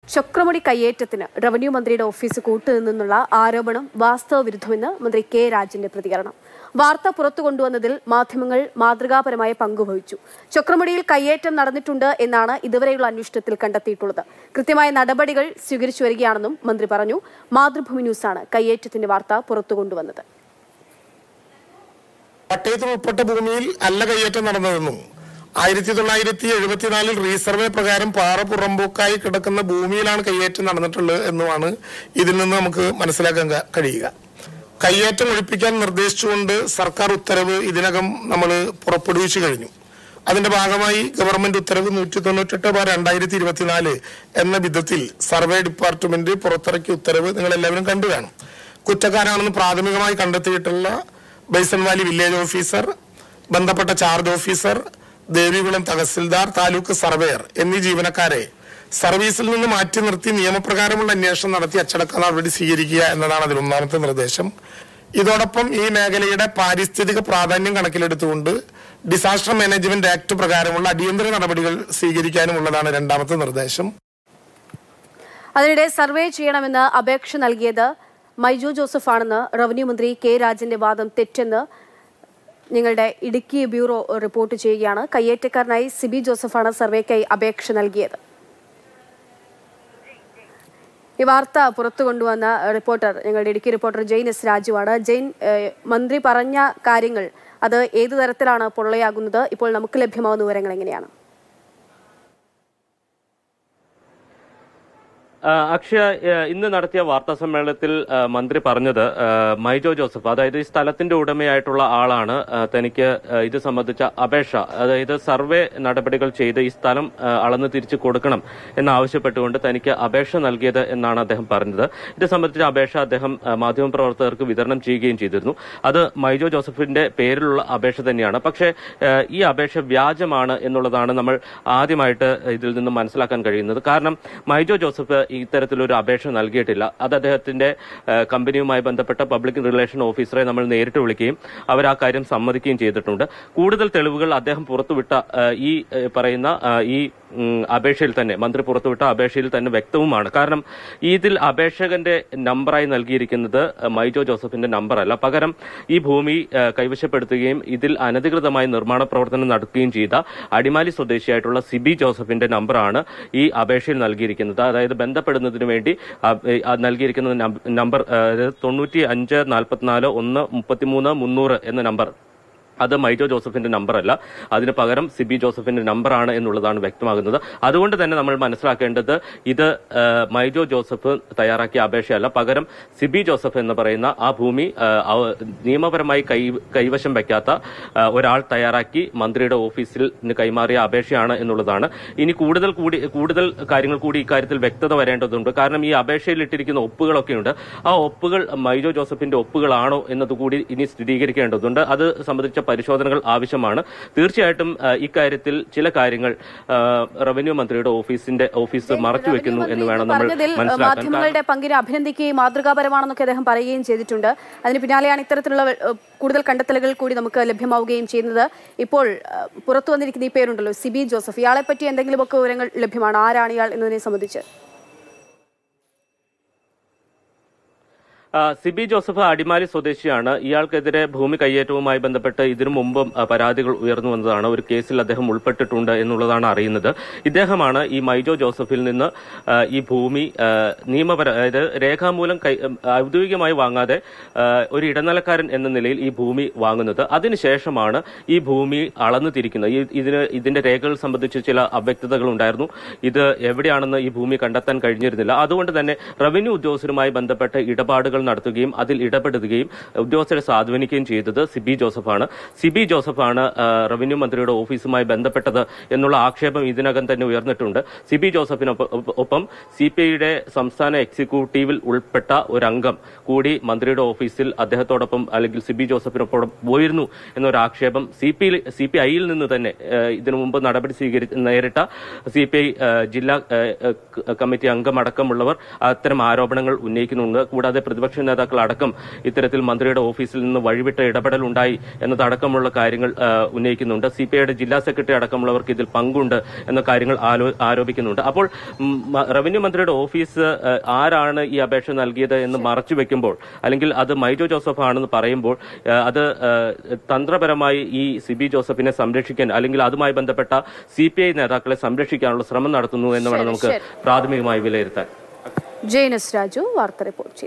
ചക്രമുടി കയ്യേറ്റത്തിന് revenue മന്ത്രിയുടെ office കൂട്ടുനിന്നുള്ള ആരോപണം വാസ്തവ വിരുദ്ധമെന്ന് മന്ത്രി കെ രാജന്റെ പ്രതികരണം വാർത്ത പുറത്തു കൊണ്ടുവന്നതിൽ മാധ്യമങ്ങൾ മാതൃകാപരമായ പങ്കുവഹിച്ചു ചക്രമുടിയിൽ കയ്യേറ്റം നടന്നിട്ടുണ്ട് എന്നാണ് ഇതുവരെയുള്ള അന്വേഷണത്തിൽ കണ്ടെത്തിയിട്ടുള്ളത് കൃത്യമായ നടപടികൾ സ്വീകരിച്ചു വരികയാണെന്നും മന്ത്രി പറഞ്ഞു മാതൃഭൂമി ന്യൂസാണ് കയ്യേറ്റത്തിന്റെ വാർത്ത പുറത്തു കൊണ്ടുവന്നത് പട്ടയത്തിൽ ഉൾപ്പെട്ട ഭൂമിയിൽ അല്ല കയ്യേറ്റം നടന്നതെന്നും ആയിരത്തി തൊള്ളായിരത്തി എഴുപത്തിനാലിൽ റീസർവേ പ്രകാരം പാറ പുറമ്പോക്കായി കിടക്കുന്ന ഭൂമിയിലാണ് കയ്യേറ്റം നടന്നിട്ടുള്ളത് എന്നുമാണ് ഇതിൽ നിന്ന് നമുക്ക് മനസ്സിലാക്കാൻ ക- കഴിയുക കയ്യേറ്റം ഒഴിപ്പിക്കാൻ നിർദ്ദേശിച്ചുകൊണ്ട് സർക്കാർ ഉത്തരവ് ഇതിനകം നമ്മൾ പുറപ്പെടുവിച്ചു കഴിഞ്ഞു അതിന്റെ ഭാഗമായി ഗവൺമെന്റ് ഉത്തരവ് നൂറ്റി തൊണ്ണൂറ്റെട്ട് ബാർ രണ്ടായിരത്തി ഇരുപത്തിനാല് എന്ന വിധത്തിൽ സർവേ ഡിപ്പാർട്ട്മെന്റ് പുറത്തിറക്കിയ ഉത്തരവ് നിങ്ങൾ എല്ലാവരും കണ്ടു കാണും കുറ്റക്കാരാണെന്ന് പ്രാഥമികമായി കണ്ടെത്തിയിട്ടുള്ള ബൈസൺ വാലി വില്ലേജ് ഓഫീസർ ബന്ധപ്പെട്ട charge officer Devikulam tahsildar taluk surveyor എന്നീ ജീവനക്കാരെ സർവീസിൽ നിന്ന് മാറ്റി നിർത്തി നിയമപ്രകാരമുള്ള അന്വേഷണം നടത്തി അച്ചടക്ക നടപടി സ്വീകരിക്കുക എന്നതാണ് അതിൽ ഒന്നാമത്തെ നിർദ്ദേശം ഇതോടൊപ്പം ഈ മേഖലയുടെ പാരിസ്ഥിതിക പ്രാധാന്യം കണക്കിലെടുത്തുകൊണ്ട് ഡിസാസ്റ്റർ മാനേജ്മെന്റ് ആക്ട് പ്രകാരമുള്ള അടിയന്തര നടപടികൾ സ്വീകരിക്കാനുമുള്ളതാണ് രണ്ടാമത്തെ നിർദ്ദേശം അതിനിടെ സർവേ ചെയ്യണമെന്ന് അപേക്ഷ നൽകിയത് മൈജു ജോസഫ് ആണെന്ന് റവന്യൂ മന്ത്രി കെ രാജന്റെ വാദം തെറ്റെന്ന് ഞങ്ങളുടെ ഇടുക്കി ബ്യൂറോ റിപ്പോർട്ട് ചെയ്യുകയാണ് കയ്യേറ്റക്കാരനായി സിബി ജോസഫാണ് സർവേക്കായി അപേക്ഷ നൽകിയത് ഈ വാർത്ത പുറത്തു കൊണ്ടുവന്ന റിപ്പോർട്ടർ ഞങ്ങളുടെ ഇടുക്കി റിപ്പോർട്ടർ ജെയിൻ എസ് രാജുവാണ് ജെയിൻ ഏഹ്, മന്ത്രി പറഞ്ഞ കാര്യങ്ങൾ അത് ഏതു തരത്തിലാണ് പൊള്ളയാകുന്നത് ഇപ്പോൾ നമുക്ക് ലഭ്യമാകുന്ന വിവരങ്ങൾ എങ്ങനെയാണ് ആ, അക്ഷയ ആ, ഇന്ന് നടത്തിയ വാർത്താ സമ്മേളനത്തിൽ ആ, മന്ത്രി പറഞ്ഞത് ആ, മൈജോ ജോസഫ് അതായത് ഈ സ്ഥലത്തിന്റെ ഉടമയായിട്ടുള്ള ആളാണ് ആ, തനിക്ക് ആ, ഇത് സംബന്ധിച്ച അപേക്ഷ അതായത് സർവേ നടപടികൾ ചെയ്ത് ഈ സ്ഥലം ആ, അളന്ന് തിരിച്ചു കൊടുക്കണം എന്നാവശ്യപ്പെട്ടുകൊണ്ട് തനിക്ക് അപേക്ഷ നൽകിയത് എന്നാണ് അദ്ദേഹം പറഞ്ഞത് ഇത് സംബന്ധിച്ച അപേക്ഷ അദ്ദേഹം ആ, മാധ്യമപ്രവർത്തകർക്ക് വിതരണം ചെയ്യുകയും ചെയ്തിരുന്നു അത് മൈജോ ജോസഫിന്റെ പേരിലുള്ള അപേക്ഷ തന്നെയാണ് പക്ഷേ ആ, ഈ അപേക്ഷ വ്യാജമാണ് എന്നുള്ളതാണ് നമ്മൾ ആദ്യമായിട്ട് ഇതിൽ നിന്ന് മനസ്സിലാക്കാൻ കഴിയുന്നത് കാരണം മൈജോ ജോസഫ് ഇത്തരത്തിലൊരു അപേക്ഷ നൽകിയിട്ടില്ല അത് അദ്ദേഹത്തിന്റെ ആ, കമ്പനിയുമായി ബന്ധപ്പെട്ട പബ്ലിക് റിലേഷൻ ഓഫീസറെ നമ്മൾ നേരിട്ട് വിളിക്കുകയും അവർ ആ കാര്യം സമ്മതിക്കുകയും ചെയ്തിട്ടുണ്ട് കൂടുതൽ തെളിവുകൾ അദ്ദേഹം പുറത്തുവിട്ട ആ, ഈ ആ, പറയുന്ന ആ, ഈ ഉം, അപേക്ഷയിൽ തന്നെ മന്ത്രി പുറത്തുവിട്ട അപേക്ഷയിൽ തന്നെ വ്യക്തവുമാണ് കാരണം ഇതിൽ അപേക്ഷകന്റെ നമ്പറായി നൽകിയിരിക്കുന്നത് മൈജോ ജോസഫിന്റെ നമ്പറല്ല പകരം ഈ ഭൂമി ആ, കൈവശപ്പെടുത്തുകയും ഇതിൽ അനധികൃതമായി നിർമ്മാണ പ്രവർത്തനം നടത്തുകയും ചെയ്ത അടിമാലി സ്വദേശിയായിട്ടുള്ള സിബി ജോസഫിന്റെ നമ്പറാണ് ഈ അപേക്ഷയിൽ നൽകിയിരിക്കുന്നത് അതായത് ബന്ധപ്പെടുന്നതിന് വേണ്ടി ആ, ആ, നൽകിയിരിക്കുന്ന നം- നമ്പർ ആ, അതായത് തൊണ്ണൂറ്റി അഞ്ച് നാൽപ്പത്തിനാല് ഒന്ന് മുപ്പത്തിമൂന്ന് മുന്നൂറ് എന്ന നമ്പർ അത് മൈജോ ജോസഫിന്റെ നമ്പർ അല്ല അതിന് പകരം സിബി ജോസഫിന്റെ നമ്പറാണ് എന്നുള്ളതാണ് വ്യക്തമാകുന്നത് അതുകൊണ്ട് തന്നെ നമ്മൾ മനസ്സിലാക്കേണ്ടത് ഇത് ആ, മൈജോ ജോസഫ് തയ്യാറാക്കിയ അപേക്ഷയല്ല പകരം സിബി ജോസഫ് എന്ന് പറയുന്ന ആ ഭൂമി ആ, അവ- നിയമപരമായി കൈ കൈവശം വയ്ക്കാത്ത ആ, ഒരാൾ തയ്യാറാക്കി മന്ത്രിയുടെ ഓഫീസിൽ നിന്ന് കൈമാറിയ അപേക്ഷയാണ് എന്നുള്ളതാണ് ഇനി കൂടുതൽ കൂടി കൂടുതൽ കാര്യങ്ങൾ കൂടി ഇക്കാര്യത്തിൽ വ്യക്തത വരേണ്ടതുണ്ട് കാരണം ഈ അപേക്ഷയിൽ ഇട്ടിരിക്കുന്ന ഒപ്പുകളൊക്കെയുണ്ട് ആ ഒപ്പുകൾ മൈജോ ജോസഫിന്റെ ഒപ്പുകളാണോ എന്നതുകൂടി ഇനി സ്ഥിരീകരിക്കേണ്ടതുണ്ട് അത് സംബന്ധിച്ച പരിശോധനകൾ ആവശ്യമാണ് തീർച്ചയായിട്ടും ആ, ഇക്കാര്യത്തിൽ ചില കാര്യങ്ങൾ ആ, റവന്യൂ മന്ത്രിയുടെ ഓഫീസിന്റെ ഓഫീസ് മറച്ചുവെക്കുന്നു എന്ന് വേണം നമ്മൾ പറഞ്ഞതിൽ മനസ്സിലാക്കാൻ കാരണം മാധ്യമങ്ങളുടെ പങ്കിനെ അഭിനന്ദിക്കുകയും മാതൃകാപരമാണെന്നൊക്കെ അദ്ദേഹം പറയുകയും ചെയ്തിട്ടുണ്ട് അതിന് പിന്നാലെയാണ് ഇത്തരത്തിലുള്ള ഏഹ്, കൂടുതൽ കണ്ടെത്തലുകൾ കൂടി നമുക്ക് ലഭ്യമാവുകയും ചെയ്യുന്നത് ഇപ്പോൾ ഏഹ്, പുറത്തു വന്നിരിക്കുന്ന ഈ പേരുണ്ടല്ലോ സിബി ജോസഫ് ഇയാളെ പറ്റി എന്തെങ്കിലുമൊക്കെ വിവരങ്ങൾ ലഭ്യമാണ് ആരാണ് ഇയാൾ എന്നതിനെ സംബന്ധിച്ച് ആ, സിബി ജോസഫ് അടിമാലി സ്വദേശിയാണ് ഇയാൾക്കെതിരെ ഭൂമി കയ്യേറ്റവുമായി ബന്ധപ്പെട്ട് ഇതിനു മുമ്പും ആ, പരാതികൾ ഉയർന്നു വന്നതാണ് ഒരു കേസിൽ അദ്ദേഹം ഉൾപ്പെട്ടിട്ടുണ്ട് എന്നുള്ളതാണ് അറിയുന്നത് ഇദ്ദേഹമാണ് ഈ മൈജോ ജോസഫിൽ നിന്ന് ആ, ഈ ഭൂമി ആ, നിയമപര അതായത് രേഖാമൂലം കൈ ഔദ്യോഗികമായി വാങ്ങാതെ ആ, ഒരു ഇടനിലക്കാരൻ എന്ന നിലയിൽ ഈ ഭൂമി വാങ്ങുന്നത് അതിനുശേഷമാണ് ഈ ഭൂമി അളന്നു തിരിക്കുന്നത് ഈ ഇതിന് ഇതിന്റെ രേഖകൾ സംബന്ധിച്ച് ചില അവ്യക്തതകൾ ഉണ്ടായിരുന്നു ഇത് എവിടെയാണെന്ന് ഈ ഭൂമി കണ്ടെത്താൻ കഴിഞ്ഞിരുന്നില്ല അതുകൊണ്ട് തന്നെ റവന്യൂ ഉദ്യോഗസ്ഥരുമായി ബന്ധപ്പെട്ട ഇടപാടുകൾ നടത്തുകയും അതിൽ ഇടപെടുകയും ഉദ്യോഗസ്ഥരെ സ്വാധീനിക്കുകയും ചെയ്തത് സിബി ജോസഫാണ് സിബി ജോസഫാണ് ആ, റവന്യൂ മന്ത്രിയുടെ ഓഫീസുമായി ബന്ധപ്പെട്ടത് എന്നുള്ള ആക്ഷേപം ഇതിനകം തന്നെ ഉയർന്നിട്ടുണ്ട് സിബി ജോസഫിനൊപ്പം ഒപ്പം സി പി ഐയുടെ സംസ്ഥാന എക്സിക്യൂട്ടീവിൽ ഉൾപ്പെട്ട ഒരു അംഗം കൂടി മന്ത്രിയുടെ ഓഫീസിൽ അദ്ദേഹത്തോടൊപ്പം അല്ലെങ്കിൽ സിബി ജോസഫിനൊപ്പം പോയിരുന്നു എന്നൊരു ആക്ഷേപം സി പി സി പി ഐയിൽ നിന്ന് തന്നെ ഏഹ്, ഇതിനു മുമ്പ് നടപടി സ്വീകരി നേരിട്ട സി പി ഐ ജില്ലാ ഏഹ്, ഏഹ്, കമ്മിറ്റി അംഗമടക്കമുള്ളവർ അത്തരം ആരോപണങ്ങൾ ഉന്നയിക്കുന്നുണ്ട് കൂടാതെ പ്രതിപക്ഷ പ്രതിപക്ഷ നേതാക്കൾ അടക്കം ഇത്തരത്തിൽ മന്ത്രിയുടെ ഓഫീസിൽ നിന്ന് വഴിവിട്ട ഇടപെടൽ ഉണ്ടായി എന്നതടക്കമുള്ള കാര്യങ്ങൾ ആ, ഉന്നയിക്കുന്നുണ്ട് സി പി ഐയുടെ ജില്ലാ സെക്രട്ടറി അടക്കമുള്ളവർക്ക് ഇതിൽ പങ്കുണ്ട് എന്ന കാര്യങ്ങൾ ആലോ- ആരോപിക്കുന്നുണ്ട് അപ്പോൾ ഉം, മ- റവന്യൂ മന്ത്രിയുടെ ഓഫീസ് ആ, ആരാണ് ഈ അപേക്ഷ നൽകിയത് എന്ന് മറച്ചു വെക്കുമ്പോൾ അല്ലെങ്കിൽ അത് മൈജോ ജോസഫ് ആണെന്ന് പറയുമ്പോൾ ആ, അത് ആ, തന്ത്രപരമായി ഈ സിബി ജോസഫിനെ സംരക്ഷിക്കാൻ അല്ലെങ്കിൽ അതുമായി ബന്ധപ്പെട്ട സി പി ഐ നേതാക്കളെ സംരക്ഷിക്കാനുള്ള ശ്രമം നടത്തുന്നു എന്ന് വേണം നമുക്ക് പ്രാഥമികമായി വിലയിരുത്താൻ ജെയിനസ് രാജു വാർത്ത റിപ്പോർട്ട് ചെയ്തു